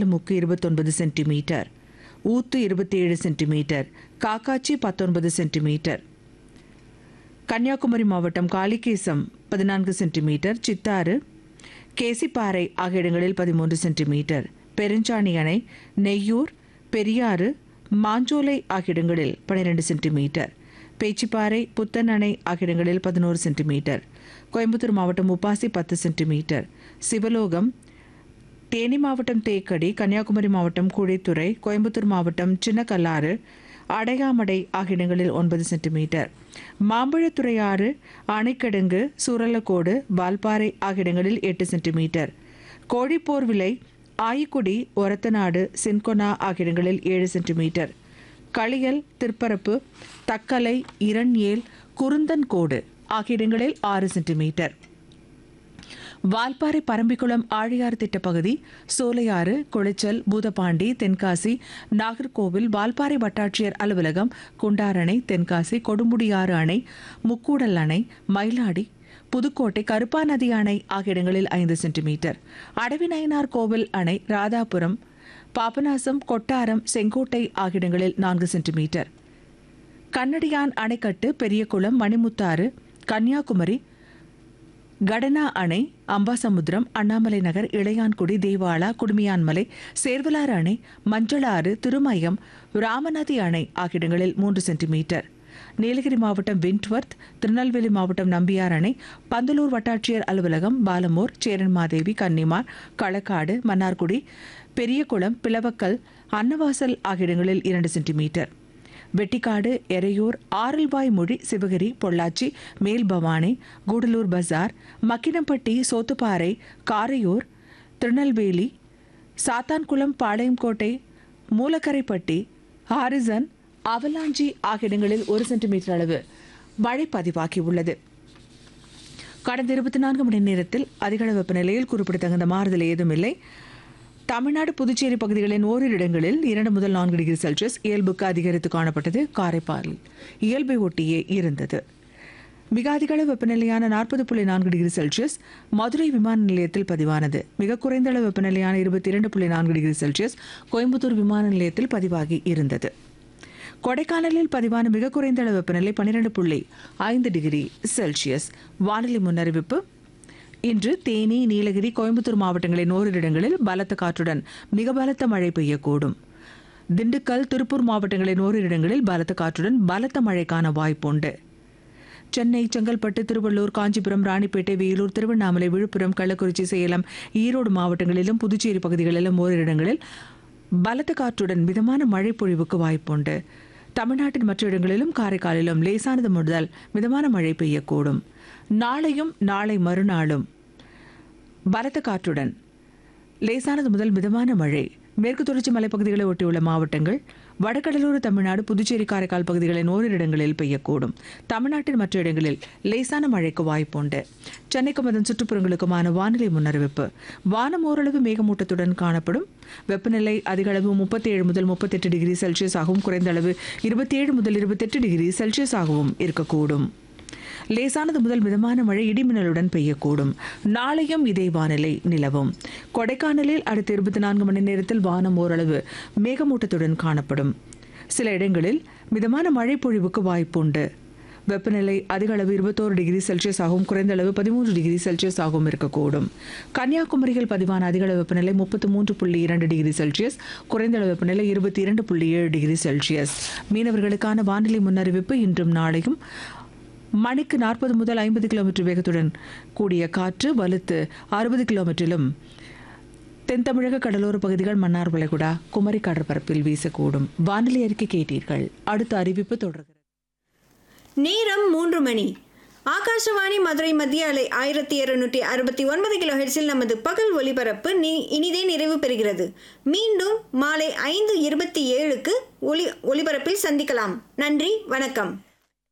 ஆலமுக்கு இருபத்தொன்பது சென்டிமீட்டர் ஊத்து இருபத்தேழு சென்டிமீட்டர் காக்காச்சி பத்தொன்பது சென்டிமீட்டர் கன்னியாகுமரி மாவட்டம் காளிகேசம் பதினான்கு சென்டிமீட்டர் சித்தாறு கேசிப்பாறை ஆகிய இடங்களில் பதிமூன்று சென்டிமீட்டர் பெருஞ்சாணி அணை நெய்யூர் பெரியாறு மாஞ்சோலை ஆகிய இடங்களில் பன்னிரெண்டு சென்டிமீட்டர் பேச்சிப்பாறை புத்தன் அணை ஆகிய இடங்களில் பதினோரு சென்டிமீட்டர் கோயம்புத்தூர் மாவட்டம் உப்பாசி பத்து சென்டிமீட்டர் சிவலோகம் தேனி மாவட்டம் தேக்கடி கன்னியாகுமரி மாவட்டம் குழித்துறை கோயம்புத்தூர் மாவட்டம் சின்னக்கல்லாறு அடையாமடை ஆகிய இடங்களில் ஒன்பது சென்டிமீட்டர் மாம்பழத்துறையாறு அணைக்கடுங்கு சூரலக்கோடு வால்பாறை ஆகிய இடங்களில் எட்டு சென்டிமீட்டர் கோழிப்போர் விலை ஆயிக்குடி ஒரத்தநாடு சின்கொனா ஆகிய இடங்களில் ஏழு சென்டிமீட்டர் களியல் திருப்பரப்பு தக்கலை இரண்யேல் குருந்தன்கோடு ஆகிய இடங்களில் ஆறு சென்டிமீட்டர் வால்பாறை பரம்பிக்குளம் ஆழியார் திட்டப்பகுதி சோலையாறு குளிச்சல் பூதப்பாண்டி தென்காசி நாகர்கோவில் வால்பாறை வட்டாட்சியர் அலுவலகம் குண்டார் அணை தென்காசி கொடுமுடியாறு அணை முக்கூடல் அணை மயிலாடி புதுக்கோட்டை கருப்பாநதி அணை ஆகிய இடங்களில் ஐந்து சென்டிமீட்டர் அடவிநயனார் கோவில் அணை ராதாபுரம் பாபநாசம் கொட்டாரம் செங்கோட்டை ஆகிய இடங்களில் நான்கு சென்டிமீட்டர் கண்ணடியான் அணைக்கட்டு பெரியகுளம் மணிமுத்தாறு கன்னியாகுமரி கடனா அணை அம்பாசமுத்திரம் அண்ணாமலை நகர் இளையான்குடி தேவாலா குடுமியான்மலை சேர்வலாறு அணை மஞ்சளாறு திருமயம் ராமநதி அணை ஆகிய இடங்களில் மூன்று சென்டிமீட்டர் நீலகிரி மாவட்டம் விண்ட்வர்த் திருநெல்வேலி மாவட்டம் நம்பியார் அணை பந்தலூர் வட்டாட்சியர் அலுவலகம் பாலமூர் சேரன்மாதேவி கன்னிமார் களக்காடு மன்னார்குடி பெரியகுளம் பிளவக்கல் அன்னவாசல் ஆகிய இடங்களில் இரண்டு centimetre Vettikadu Eraiyur Aralvaimozhi Sivagiri Pollachi Melbhavani Gudalur Bazaar Makkinampatti Sothuparai Karaiyur Tirunelveli Sathankulam Palayamkottai Moolakaraipatti Harrison Avalanche ஆகிய இடங்களில் ஒரு சென்டிமீட்டர் அளவு மழை பதிவாகியுள்ளது கடந்த இருபத்தி நான்கு மணி நேரத்தில் அதிகளவு வெப்பநிலையில் குறிப்பிடத்தகுந்த மாறுதல் ஏதும் இல்லை தமிழ்நாடு புதுச்சேரி பகுதிகளின் ஓரிரு இடங்களில் இரண்டு முதல் நான்கு டிகிரி செல்சியஸ் இயல்புக்கு அதிகரித்து காணப்பட்டது காரைப்பாலில் இயல்பை ஒட்டியே இருந்தது மிக அதிகளவு வெப்பநிலையான நாற்பது புள்ளி நான்கு டிகிரி செல்சியஸ் மதுரை விமான நிலையத்தில் பதிவானது மிக குறைந்த அளவு வெப்பநிலையான இருபத்தி இரண்டு புள்ளி நான்கு டிகிரி செல்சியஸ் கோயம்புத்தூர் விமான நிலையத்தில் பதிவாகி இருந்தது கொடைக்கானலில் பதிவான மிக குறைந்த அளவு வெப்பநிலை பன்னிரண்டு புள்ளி ஐந்து டிகிரி செல்சியஸ் வானிலை முன்னறிவிப்பு இன்று தேனி நீலகிரி கோயம்புத்தூர் மாவட்டங்களின் ஓரிரு இடங்களில் பலத்த காற்றுடன் மிக பலத்த மழை பெய்யக்கூடும் திண்டுக்கல் திருப்பூர் மாவட்டங்களின் ஓரிரு இடங்களில் பலத்த காற்றுடன் பலத்த மழைக்கான வாய்ப்புண்டு சென்னை செங்கல்பட்டு திருவள்ளூர் காஞ்சிபுரம் ராணிப்பேட்டை வேலூர் திருவண்ணாமலை விழுப்புரம் கள்ளக்குறிச்சி சேலம் ஈரோடு மாவட்டங்களிலும் புதுச்சேரி பகுதிகளிலும் ஓரிரு இடங்களில் பலத்த காற்றுடன் மிதமான மழை பொழிவுக்கு வாய்ப்புண்டு தமிழ்நாட்டின் மற்ற இடங்களிலும் காரைக்காலிலும் லேசானது முதல் மிதமான மழை பெய்யக்கூடும் நாளையும் நாளை மறுநாளும் பலத்த காற்றுடன் லேசானது முதல் மிதமான மழை மேற்கு தொடர்ச்சி மலைப்பகுதிகளை ஒட்டியுள்ள மாவட்டங்கள் வடகடலோர தமிழ்நாடு புதுச்சேரி காரைக்கால் பகுதிகளின் ஓரிரு இடங்களில் பெய்யக்கூடும் தமிழ்நாட்டின் மற்ற இடங்களில் லேசான மழைக்கு வாய்ப்புண்டு சென்னைக்கும் அதன் சுற்றுப்புறங்களுக்குமான வானிலை முன்னறிவிப்பு வானம் ஓரளவு மேகமூட்டத்துடன் காணப்படும் வெப்பநிலை அதிக அளவு முப்பத்தி ஏழு முதல் முப்பத்தெட்டு டிகிரி செல்சியஸ் ஆகவும் குறைந்த அளவு இருபத்தி ஏழு முதல் இருபத்தெட்டு டிகிரி செல்சியஸ் ஆகவும் இருக்கக்கூடும் லேசானது முதல் மிதமான மழை இடிமின்னலுடன் பெய்யக்கூடும் நாளையும் இதே வானிலை நிலவும் கொடைக்கானலில் அடுத்த இருபத்தி நான்கு மணி நேரத்தில் வானம் ஓரளவு மேகமூட்டத்துடன் காணப்படும் சில இடங்களில் மிதமான மழை பொழிவுக்கு வாய்ப்புண்டு வெப்பநிலை அதிக அளவு இருபத்தோரு டிகிரி செல்சியஸ் ஆகவும் குறைந்த அளவு பதிமூன்று டிகிரி செல்சியஸ் ஆகவும் இருக்கக்கூடும் கன்னியாகுமரியில் பதிவான அதிக அளவு வெப்பநிலை முப்பத்தி மூன்று புள்ளி இரண்டு டிகிரி செல்சியஸ் குறைந்த அளவு வெப்பநிலை இருபத்தி இரண்டு புள்ளி ஏழு டிகிரி செல்சியஸ் மீனவர்களுக்கான வானிலை முன்னறிவிப்பு இன்றும் நாளையும் மணிக்கு நாற்பது முதல் ஐம்பது கிலோமீட்டர் வேகத்துடன் கூடிய காற்று வலுத்து அறுபது கிலோமீட்டரிலும் தென் தமிழக கடலோர பகுதிகள் மன்னார் வளைகுடா குமரி கடற்பரப்பில் வீசக்கூடும் வானிலை அறிக்கை கேட்டீர்கள் அடுத்த அறிவிப்பு தொடர்கிறது நேரம் மூன்று மணி ஆகாஷவாணி மதுரை மத்திய அலை ஆயிரத்தி இருநூற்றி அறுபத்தி ஒன்பது கிலோ ஹெர்ட்ஸில் நமது பகல் ஒலிபரப்பு நீ இனிதே நிறைவு பெறுகிறது மீண்டும் மாலை ஐந்து இருபத்தி ஏழுக்கு ஒலி ஒலிபரப்பில் சந்திக்கலாம் நன்றி வணக்கம்